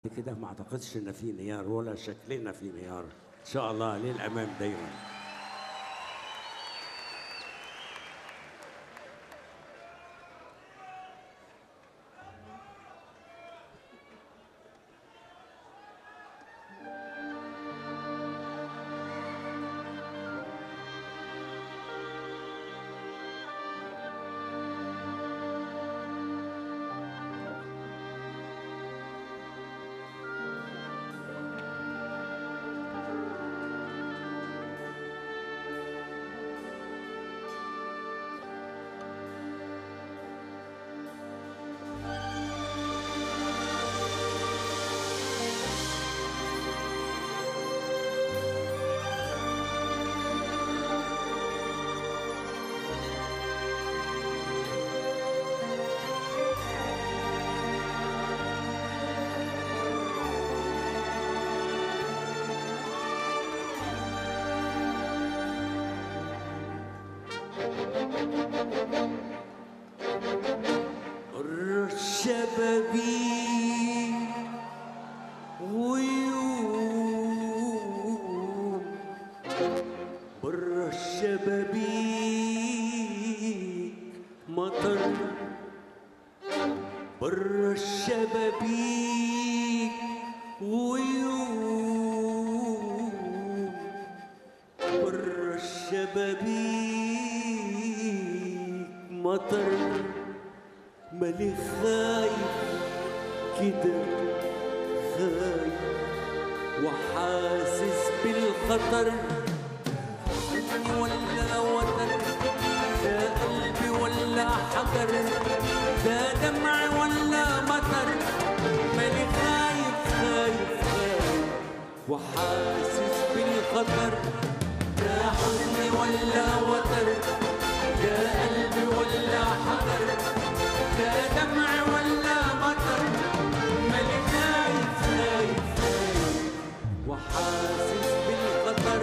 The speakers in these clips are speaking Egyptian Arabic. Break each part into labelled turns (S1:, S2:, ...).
S1: كده ما اعتقدش ان في انهيار ولا شكلنا في انهيار ان شاء الله للامام دايما الشبابيك غيوم برا الشبابيك مطر برا الشبابيك غيوم برا الشبابيك مطر مالي خايف كده خايف وحاسس بالخطر حزني ولا وتر ده قلبي ولا حجر ده دمع ولا مطر مالي خايف خايف خايف وحاسس بالخطر ده حزني ولا وتر ده قلبي ولا حجر ده دمع ولا مطر مالي خايف خايف خايف وحاسس بالخطر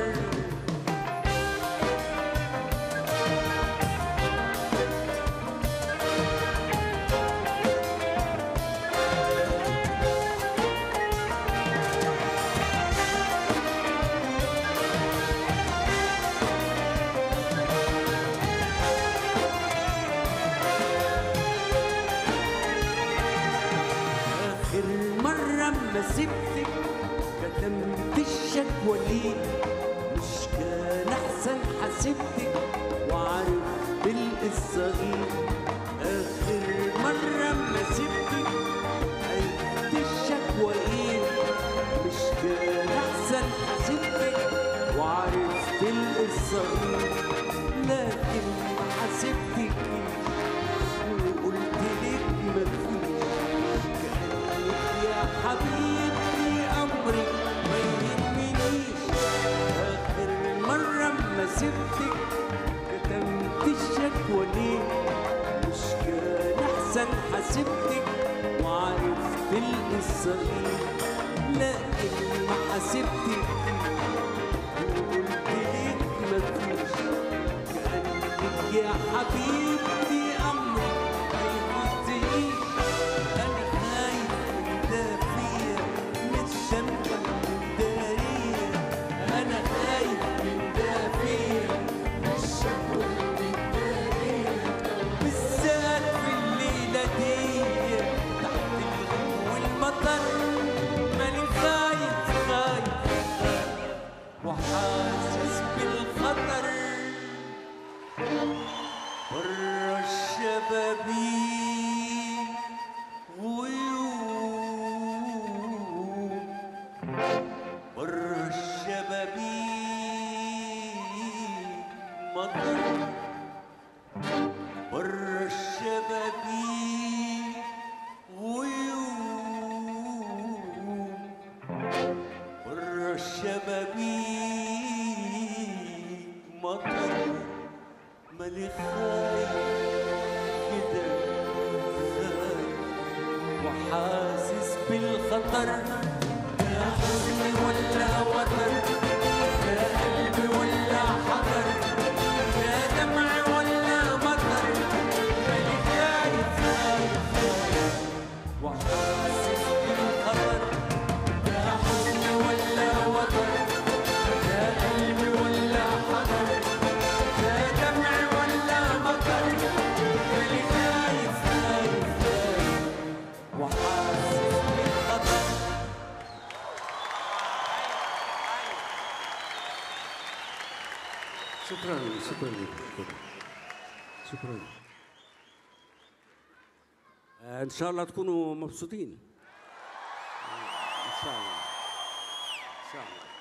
S1: آخر مرة ما سبتك كتمت الشكوى ليه مش كان أحسن حسبتك وعارف بالقصة إيه آخر مرة ما سبتك عرفت الشكوى إيه مش كان أحسن حسبتك وعرفت القصة إيه لكن ما حسبتكيش وقلت لك مفيش كأنك يا حبيبتي أمرك ما يهمنيش آخر مرة ما سبتك كتمت الشكوى ليه مش كان أحسن حسبتك وعرفت القصة إيه لكن ما حسبتك وقلت لك مفيش كأنك يا حبيبتي أمرك ما يهمنيش أنا خايف من دافية متشمة من دارية أنا خايف من دافية متشمة من دارية بالذات في الليلة دي تحت الغيم والمطر مالي خايف خايف خايف وحاسس بالخطر برا الشبابيك غيوم برا الشبابيك مطر برا الشبابيك غيوم برا الشبابيك مطر مالي خايف كده خايف وحاسس بالخطر يا حزني ولا وتر يا قلبي ولا حجر يا دمع ولا مطر مالي خايف خايف خايف وحاسس بالخطر شكرا شكرا لك شكرا شكرا آه، ان شاء الله تكونوا مبسوطين ان شاء الله ان شاء الله